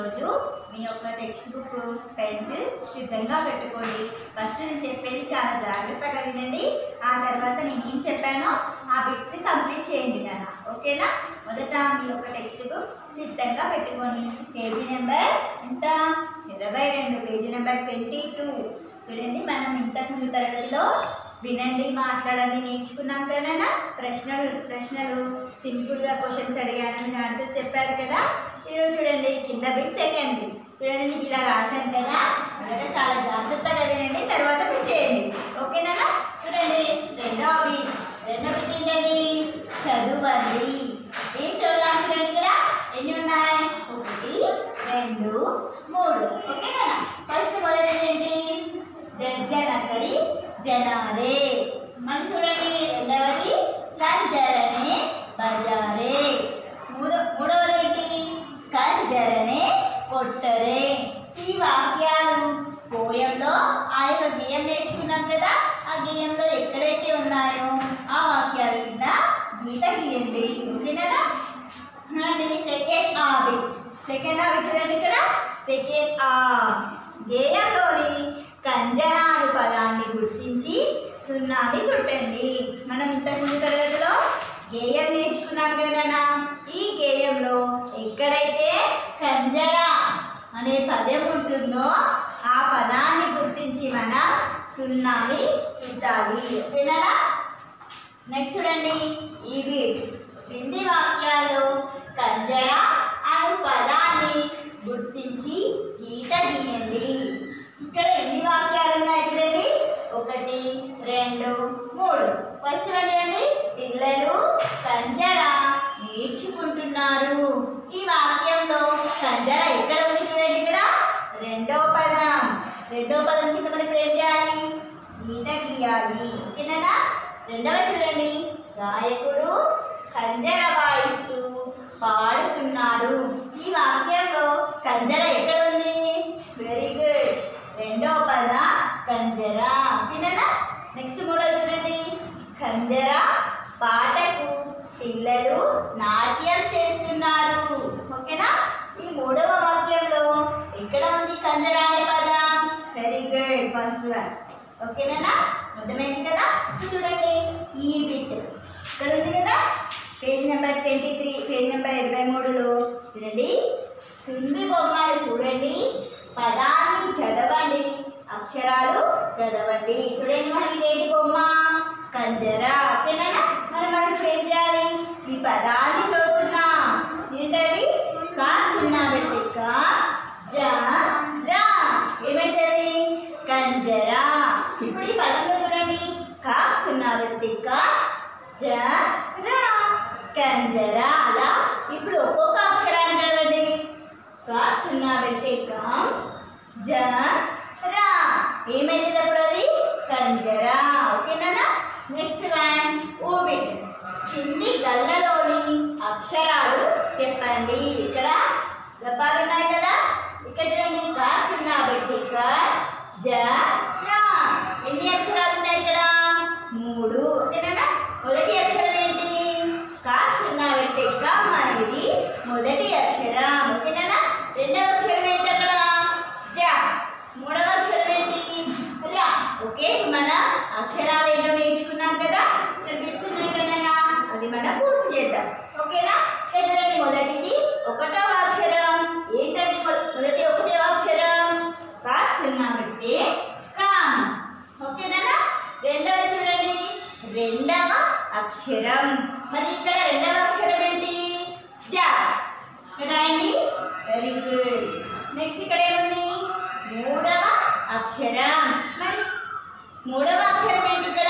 ఈరోజు మీ యొక్క text book pencil సిద్ధంగా పెట్టుకోండి ఫస్ట్ నేను చెప్పేది చాలా జాగ్రత్తగా వినండి ఆ తర్వాత నేను ఏం చెప్పానో ఆ బిట్స్ కంప్లీట్ చేయండి నాన్న ఓకేనా మొదట మీ యొక్క టెక్స్ట్ బుక్ సిద్ధంగా పెట్టుకొని పేజీ నెంబర్ ఎంత ఇరవై రెండు పేజీ నెంబర్ ట్వంటీ టూ చూడండి మనం ఇంతకుముందు తరగతిలో వినండి మాట్లాడండి నేర్చుకున్నాం కదా ప్రశ్నలు ప్రశ్నలు సింపుల్గా క్వశ్చన్స్ అడిగాను మీరు ఆన్సర్స్ చెప్పారు కదా ఈరోజు చూడండి కింద బిట్ సెకండ్ బిట్ చూడండి మీకు ఇలా రాశాను కదా మొదట చాలా జాగ్రత్తగా వినండి తర్వాత మీరు చేయండి ఓకేనా చూడండి రెండవ బిట్ రెండవ బిట్ ఏంటండి చదవండి ఏం చదువుదాం చూడండి ఇక్కడ ఎన్ని ఉన్నాయి ఒకటి రెండు మూడు ఓకేనా ఫస్ట్ మొదటిది ఏంటి జనకరి జనారే మళ్ళీ చూడండి రెండవది కంజరనే బజారే మూడో మూడవది ఏంటి కంజరనే కొట్టరే ఈ వాక్యాలు పోయంలో ఆ యొక్క గేయం నేర్చుకున్నాం కదా ఆ గేయంలో ఎక్కడైతే ఉన్నాయో ఆ వాక్యాల కింద గీత గీయండి ఓకేనా చూడండి సెకండ్ ఆబి సెకండ్ ఆబి చూడండి ఇక్కడ సెకండ్ ఆ గేయంలోని కంజరా అనే పదాన్ని గుర్తించి సున్నాని చుట్టండి మనం ఇంతకుముందు తరగతిలో గేయం నేర్చుకున్నాం కదా ఈ గేయంలో ఎక్కడైతే కంజరా అనే పదం ఉంటుందో ఆ పదాన్ని గుర్తించి మనం సున్నాని చుట్టాలి ఓకేనా నెక్స్ట్ చూడండి ఈ వీట్ క్రింది వాక్యాల్లో కంజరా అను పదాన్ని గుర్తించి గీత గీయండి ఇక్కడ ఎన్ని వాక్యాలు ఉన్నాయి చూడండి ఒకటి రెండు మూడు ఫస్ట్ వన్ చూడండి పిల్లలు కంజరా నేర్చుకుంటున్నారు ఈ వాక్యంలో కంజరా ఎక్కడ ఉంది చూడండి ఇక్కడ రెండో పదం రెండో పదం కింద మనం ఇప్పుడు ఏం చేయాలి గీత గీయాలి ఓకేనా రెండవ చూడండి గాయకుడు కంజర వాయిస్తూ పాడుతున్నాడు ఈ వాక్యంలో కంజర ఎక్కడ ఉంది వెరీ గుడ్ రెండో పద కంజర ఓకేనా నెక్స్ట్ మూడో చూడండి కంజర పాటకు పిల్లలు నాట్యం చేస్తున్నారు ఓకేనా ఈ మూడవ వాక్యంలో ఎక్కడ ఉంది కంజర అనే పదం వెరీ గుడ్ ఫస్ట్ వన్ ఓకేనా అర్థమైంది కదా ఇప్పుడు చూడండి ఈ బిట్ ఇక్కడ ఉంది కదా page number twenty three page number ఇరవై మూడులో చూడండి క్రింది బొమ్మలు చూడండి పదాన్ని చదవండి అక్షరాలు చదవండి చూడండి మనం ఇదేంటి బొమ్మ కంజరా ఓకేనా మనం మనం ఇప్పుడు ఏం చేయాలి ఈ పదాన్ని చదువుతున్నాం ఏంటది కా సున్నా పెడితే కా జ రా ఏమైతుంది కంజరా ఇప్పుడు ఈ పదంలో చూడండి కా సున్నా పెడితే కా జ రా కంజరా అలా ఇప్పుడు ఒక్కొక్క అక్షరాన్ని చదవండి కా సున్నా పెడితే కా జ రా ఏమైతుంది అప్పుడు అది కంజరా ఓకేనా నెక్స్ట్ వన్ ఊబిట్ కింది గల్లలోని అక్షరాలు చెప్పండి ఇక్కడ గప్పాలు ఉన్నాయి కదా ఇక్కడ చూడండి కా చిన్న పెట్టి క జ రా ఎన్ని అక్షరాలు ఉన్నాయి ఇక్కడ మూడు ఓకేనా మొదటి అక్షరం ఏంటి కా చిన్న పెట్టి క అనేది మొదటి అక్షరం ఓకేనా రెండవ అక్షరం ఏంటి అక్కడ జ మూడవ అక్షరం ఏంటి రా ఓకే మన అక్షరాలు ఏంటో నేర్చుకున్నాం కదా ఇక్కడ బిట్స్ ఉన్నాయి కదా అది మనం పూర్తి చేద్దాం ఓకేనా ఇక్కడ చూడండి మొదటిది ఒకటవ అక్షరం ఏంటది మొ- మొదటి ఒకటవ అక్షరం కా చిన్న పెడితే కామ్ ఓకేనా రెండవ చూడండి రెండవ అక్షరం మరి ఇక్కడ రెండవ అక్షరం ఏంటి జ రాయండి వెరీ గుడ్ నెక్స్ట్ ఇక్కడ ఏముంది మూడవ అక్షరం మరి మూడవ అక్షరం ఏంటి ఇక్కడ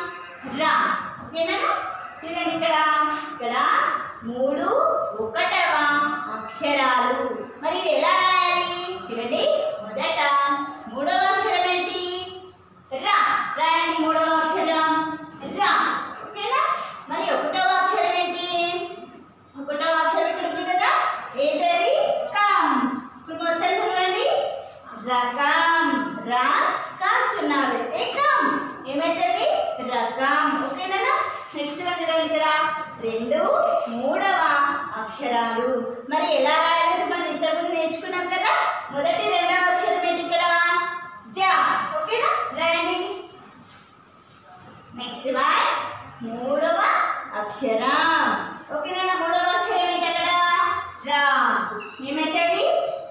రా ఓకేనా చూడండి ఇక్కడ ఇక్కడ మూడు ఒకటవ అక్షరాలు మరి ఇది ఎలా రాయాలి చూడండి మొదట మూడవ అక్షరం ఏంటి రా రాయండి మూడవ అక్షరం రా ఓకేనా మరి ఒకటవ అక్షరం ఏంటి ఒకటవ అక్షరం ఇక్కడ ఉంది కదా ఏంటది కామ్ ఇప్పుడు మొత్తం చదవండి రకం రా కామ్ సున్నా పెడితే కామ్ ఏమైతుంది రకం ఓకేనా నెక్స్ట్ వన్ చూడండి ఇక్కడ రెండు మూడవ అక్షరాలు మరి ఎలా రాయాలి మనం ఇంతకుముందు నేర్చుకున్నాం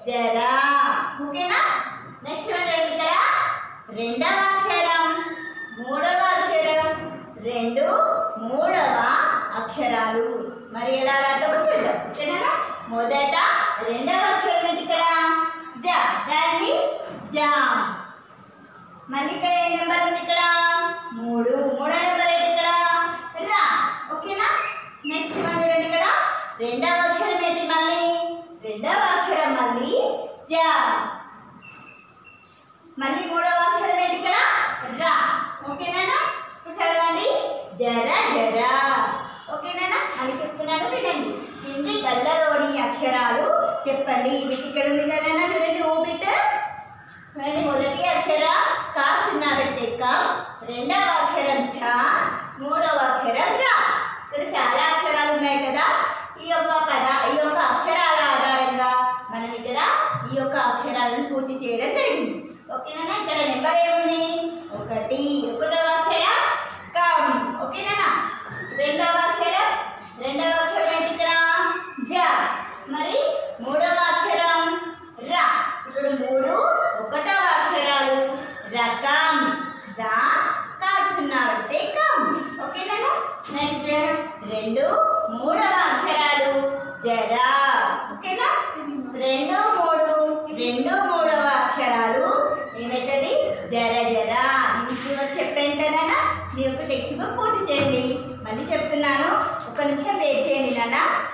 జరా ఓకేనా నెక్స్ట్ వన్ చూడండి ఇక్కడ రెండవ అక్షరం మూడవ అక్షరం రెండు మూడవ అక్షరాలు మరి ఎలా రాద్దామో చూద్దాం ఓకేనా మొదట రెండవ అక్షరం ఏంటి ఇక్కడ జ రాయండి జా మళ్ళీ ఇక్కడ ఏ నెంబర్ ఉంది ఇక్కడ మూడు మూడో నెంబర్ ఏంటి ఇక్కడ రా ఓకేనా నెక్స్ట్ వన్ చూడండి ఇక్కడ రెండవ అక్షరం ఏంటి మళ్ళీ రెండవ అక్షరం మళ్ళీ జా మళ్ళీ మూడవ అక్షరం ఏంటి ఇక్కడ రా ఓకేనా ఇప్పుడు చదవండి జర జర ఓకేనా మళ్ళీ చెప్తున్నాను వినండి కింది గల్లలోని అక్షరాలు చెప్పండి వీటి ఇక్కడ ఉంది కదా చూడండి ఓ బిట్ చూడండి మొదటి అక్షరం కా సున్నా పెట్టే కా రెండవ అక్షరం ఛ మూడవ అక్షరం రా ఇక్కడ చాలా అక్షరాలు ఉన్నాయి కదా ఈ యొక్క పద ఈ యొక్క అక్షరాల ఆధారంగా మనం ఇక్కడ ఈ యొక్క అక్షరాలను పూర్తి చేయడం జరిగింది ఓకేనా ఇక్కడ నెంబర్ ఏముంది ఒకటి ఒకటవ అక్షరం కం ఓకేనా రెండవ అక్షరం రెండవ అక్షరం ఏంటి ఇక్కడ జ మరి మూడవ అక్షరం రా ఇప్పుడు మూడు ఒకటవ అక్షరాలు రకం రా కాల్చున్నా అంటే కం ఓకేనా నెక్స్ట్ రెండు మూడవ అక్షరాలు జరా ఓకేనా రెండు మూడు రెండు మూడవ అక్షరాలు ఏమవుతుంది జర జర ఇది కూడా చెప్పాను కదా మీ యొక్క టెక్స్ట్ బుక్ పూర్తి చేయండి మళ్ళీ చెప్తున్నాను ఒక నిమిషం వెయిట్ చేయండి నాన్న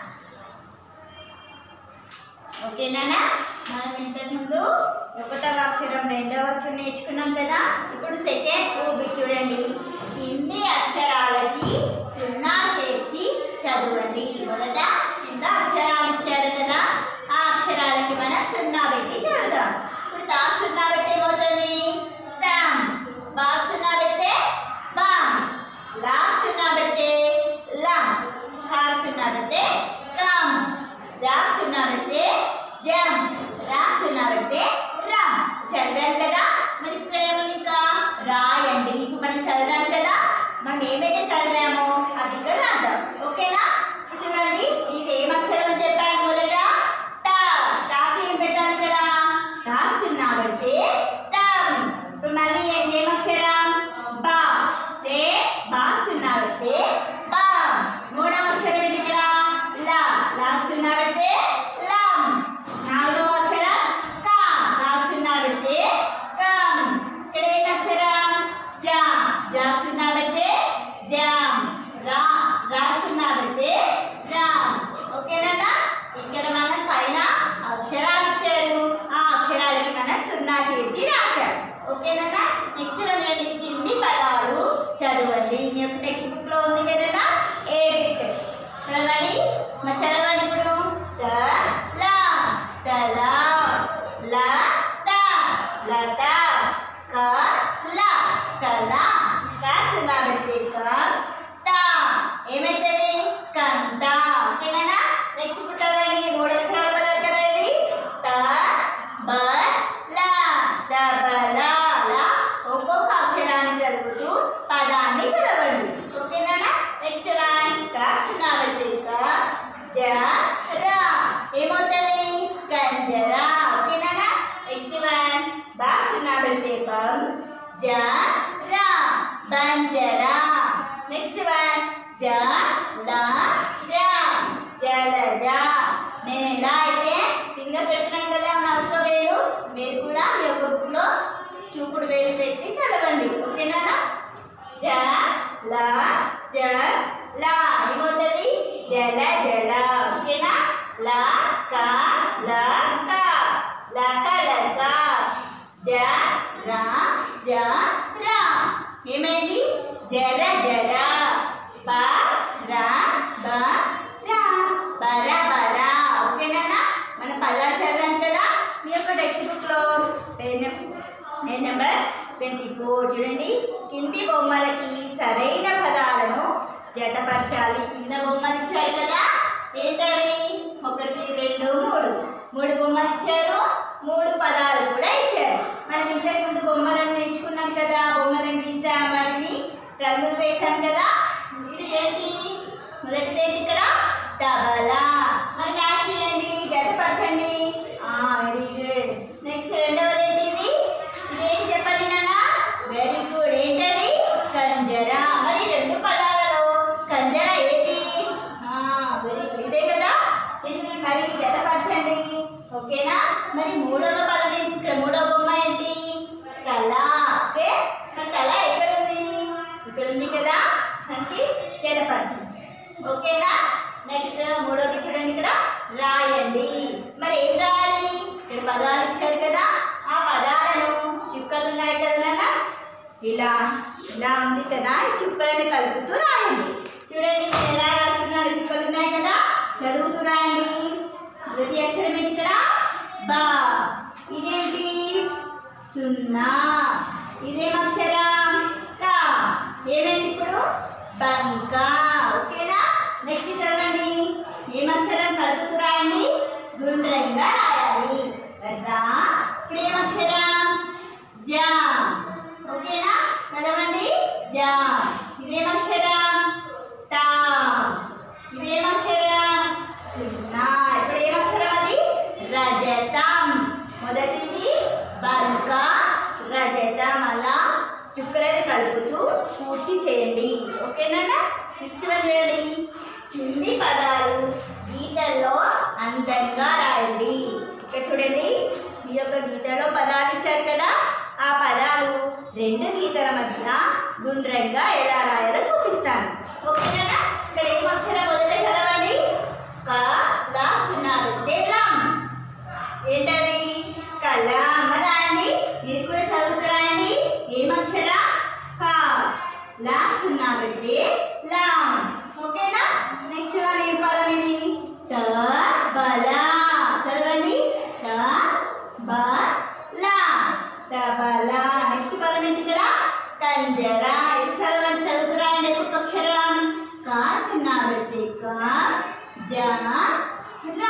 ఓకేనా మనం ఇంతకుముందు ఒకటవ అక్షరం రెండవ అక్షరం నేర్చుకున్నాం కదా ఇప్పుడు సెకండ్ ఊబి చూడండి హిందీ అక్షరాలకి సున్నా చేర్చి చదవండి మొదట కింద అక్షరాలు ఇచ్చారు కదా ఆ అక్షరాలకి మనం సున్నా పెట్టి చదువుదాం ఇప్పుడు తా సున్నా పెట్టి ఏమవుతుంది తామ్ బాగ్ సున్నా పెడితే బామ్ లాగ్ సున్నా పెడితే లం ఖాగ్ సున్నా పెడితే కమ్ జాగ్ సున్నా పెడితే జమ్ రాగ్ సున్నా పెడితే రమ్ చదివాం కదా మరి ఇక్కడ ఏముంది ఇంకా రాయండి ఇప్పుడు మనం చదివాం కదా మనం ఏమైతే చదివామో అది ఇక్కడ రాద్దాం ఓకేనా ఇప్పుడు చూడండి ఇది ఏం అక్షరం అని చెప్పాను మొదట టా టాకి ఏం పెట్టాలి ఇక్కడ టాక్ సున్నా పెడితే తమ్ ఇప్పుడు మళ్ళీ ఏం ఏం అక్షరం బా సే బాగ్ సున్నా పెడితే బామ్ మూడవ అక్షరం ఏంటి ఇక్కడ లా లాగ్ సున్నా పెడితే లం నాలుగవ అక్షరం కా కాగ్ సున్నా పెడితే కమ్ ఇక్కడ ఏంటి అక్షరం జా జాగ్ సున్నా పెడితే జామ్ రా రాగ్ సున్నా పెడితే రామ్ ఓకేనా ఇక్కడ మనం పైన అక్షరాలు ఇచ్చారు ఆ అక్షరాలకి మనం సున్నా చేర్చి రాశారు ఓకేనా నెక్స్ట్ చూడండి కింది పదాలు చదవండి మీ యొక్క టెక్స్ట్ బుక్ లో ఉంది కదా ఏ బిట్ చదవండి మరి చదవండి ఇప్పుడు ట లా తల ల త లత క ల కల క సున్నా పెట్టి క త ఏమైతుంది కంత ఓకేనా నెక్స్ట్ ఇప్పుడు చదవండి మూడు అక్షరాల పదాలు కదా ఇవి త బ ల దబల ల ఒక్కొక్క అక్షరాన్ని చదువుతూ పదాన్ని చదవండి ఓకేనా నెక్స్ట్ వన్ క సున్నా పెట్టి క జ ర ఏమవుతుంది కంజర ఓకేనా నెక్స్ట్ వన్ బా సున్నా పెడితే బం జ ర బంజరా నెక్స్ట్ వన్ జ ల జ జలజ నేను ఎలా అయితే ఫింగర్ పెట్టినాను కదా నా ఒక్క వేలు మీరు కూడా మీ యొక్క బుక్లో చూపుడు వేలు పెట్టి చదవండి ఓకేనా జ ల జ ల ఏమవుతుంది జల జల ఓకేనా ల క ల క లక లక జ ర జ ర ఏమైంది జర జర బ ర బ ర బర బర ఓకేనా మన పదాలు చదివాం కదా మీ యొక్క టెక్స్ట్ బుక్లో పేరు పేరు నెంబర్ ట్వంటీ ఫోర్ చూడండి కింది బొమ్మలకి సరైన పదాలను జతపరచాలి కింద బొమ్మలు ఇచ్చారు కదా ఏంటవి ఒకటి రెండు మూడు మూడు బొమ్మలు ఇచ్చారు మూడు పదాలు కూడా ఇచ్చారు మనం ఇంతకు ముందు బొమ్మలను నేర్చుకున్నాం కదా బొమ్మలను గీసాం వాటిని రంగులు వేసాం కదా ఇది ఏంటి మొదటిది ఏంటి ఇక్కడ తబలా మరి మ్యాచ్ చేయండి జతపరచండి వెరీ ఏం రాయాలి ఇక్కడ పదాలు ఇచ్చారు కదా ఆ పదాలను చుక్కలు ఉన్నాయి కదా నాన్న ఇలా ఇలా ఉంది కదా ఈ చుక్కలను కలుపుతూ రాయండి చూడండి నేను ఎలా రాస్తున్నాడు చుక్కలు ఉన్నాయి కదా చదువుతూ రాయండి ప్రతి అక్షరం ఏంటి ఇక్కడ బా ఇదేంటి సున్నా ఇదేం అక్షరం కా ఏమైంది ఇప్పుడు బంక ఓకేనా నెక్స్ట్ చదవండి ఏం అక్షరం కలుపుతూ రాయండి గుండ్రంగా రాయాలి కదా ఇప్పుడు ఏం అక్షరం జా ఓకేనా చదవండి జా ఇదేం అక్షరం టా ఇదేం అక్షరం సున్నా ఇప్పుడు ఏం అక్షరం అది రజతం మొదటిది బంక రజతం అలా చుక్కలను కలుపుతూ పూర్తి చేయండి ఓకేనా నెక్స్ట్ వన్ చూడండి కింది పదాలు గీతల్లో అందంగా రాయండి ఇక్కడ చూడండి ఈ యొక్క గీతలో పదాలు ఇచ్చారు కదా ఆ పదాలు రెండు గీతల మధ్య గుండ్రంగా ఎలా రాయాలో చూపిస్తాను ఓకేనా ఇక్కడ ఏం అక్షరం మొదట చదవండి క లా సున్నా పెట్టే లం ఏంటది కలామ రాయండి మీరు కూడా చదువుతూ రాయండి ఏం అక్షర కా లా సున్నా పెడితే లాం ఓకేనా నెక్స్ట్ వన్ ఏం పదం ఇది ట బల చదవండి ట బ లా తబల నెక్స్ట్ పదం ఏంటి ఇక్కడ కంజరా ఇది చదవండి చదువుతూ రాయండి ఒక్కొక్క అక్షరం కా సున్నా పెడితే కా జా రా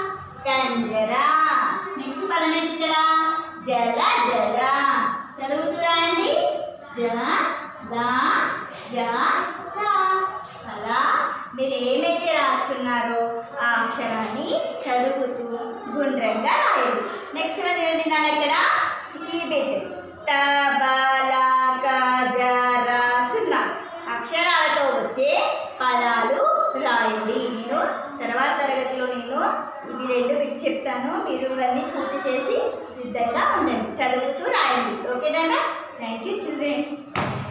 కంజరా నెక్స్ట్ పదం ఏంటి ఇక్కడ జల జల చదువుతూ రాయండి జ లా జ రా అలా మీరు ఏమైతే రాస్తున్నారో ఆ అక్షరాన్ని చదువుతూ గుండ్రంగా రాయండి నెక్స్ట్ వన్ ఏంటి నాన్న ఇక్కడ ఈ బిట్ తబలా గజరా సున్నా అక్షరాలతో వచ్చే పదాలు రాయండి నేను తర్వాత తరగతిలో నేను ఇవి రెండు మీకు చెప్తాను మీరు ఇవన్నీ పూర్తి చేసి సిద్ధంగా ఉండండి చదువుతూ రాయండి ఓకేనా థ్యాంక్ యూ చిల్డ్రన్స్